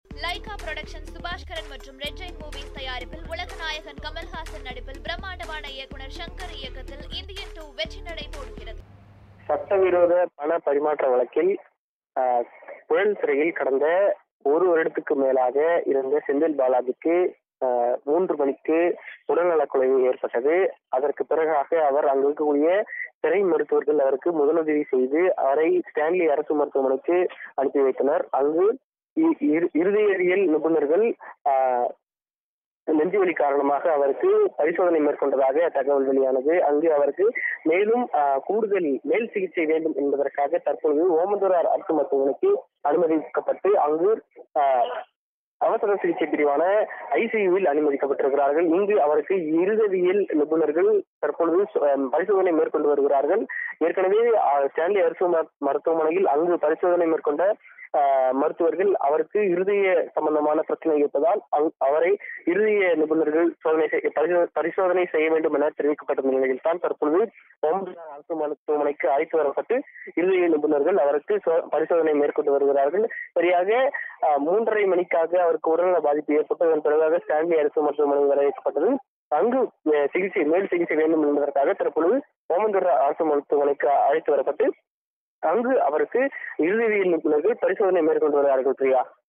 Lyca production Subaskaran மற்றும் red Jain movies தயாரிப்பில் உலகநாயகன் கமல்ஹாசன் நடிப்பில் பிரம்மாண்டமான இயக்குனர் சங்கர் இயக்கத்தில் இந்தியன் டூ வெற்றி நடை போடுகிறது சட்டவிரோத பண பரிமாற்ற வழக்கில் ஆஹ், புழல் சிறையில் கடந்த ஒரு வருடத்துக்கு மேலாக இருந்த செந்தில் பாலாஜிக்கு ஆஹ், மூன்று மணிக்கு உடல்நலக்குறைவு ஏற்பட்டது அதற்கு பிறகாக அவர் அங்கு இருக்கக்கூடிய சிறை மருத்துவர்கள் அவருக்கு முதலுதவி செய்து அவரை ஸ்டான்லி அரசு மருத்துவமனைக்கு அனுப்பி வைத்தனர் அங்கு இ- இரு- இருதயவியல் நிபுணர்கள் ஆஹ், நெஞ்சுவலி காரணமாக அவருக்கு பரிசோதனை மேற்கொண்டதாக தகவல் வெளியானது அங்கு அவருக்கு மேலும் ஆஹ், கூடுதல் மேல் சிகிச்சை வேண்டும் என்பதற்காக தற்பொழுது ஓமந்தூரார் அரசு மருத்துவமனைக்கு அனுமதிக்கப்பட்டு அங்கு ஆஹ், அவசர சிகிச்சை பிரிவான ஐசியூவில் அனுமதிக்கப்பட்டிருக்கிறார்கள் இங்கு அவருக்கு இருதவியல் நிபுணர்கள் தற்பொழுது ஆஹ், பரிசோதனை மேற்கொண்டு வருகிறார்கள் ஏற்கனவே ஆஹ், ஸ்டான்லி அரசு ம- மருத்துவமனையில் அங்கு பரிசோதனை மேற்கொண்ட ஆஹ், மருத்துவர்கள் அவருக்கு இருதய சம்பந்தமான பிரச்சனை இருப்பதால் அங்- அவரை இருதய நிபுணர்கள் சோதனை செய்ய பரிசோ- பரிசோதனை செய்ய வேண்டும் என தெரிவிக்கப்பட்ட நிலையில் தான் தற்பொழுது ஓமந்தூரார் அரசு மருத்துவமனைக்கு அழைத்து வரப்பட்டு இருதய நிபுணர்கள் அவருக்கு சோ- பரிசோதனை மேற்கொண்டு வருகிறார்கள் சரியாக ஆஹ், மூன்றரை மணிக்காக அவருக்கு உடல்நல பாதிப்பு ஏற்பட்டதன் பிறகாக ஸ்டான்லி அரசு மருத்துவமனை வரவேற்கப்பட்டது அங்கு அஹ், சிகிச்சை மேல் சிகிச்சை வேண்டும் என்பதற்காக தற்பொழுது ஓமந்தூரார் அரசு மருத்துவமனைக்கு அழைத்து வரப்பட்டு அங்கு அவருக்கு இருதவியல் நிபுணர்கள் பரிசோதனை மேற்கொண்டு வருகிறார்கள் பிரியா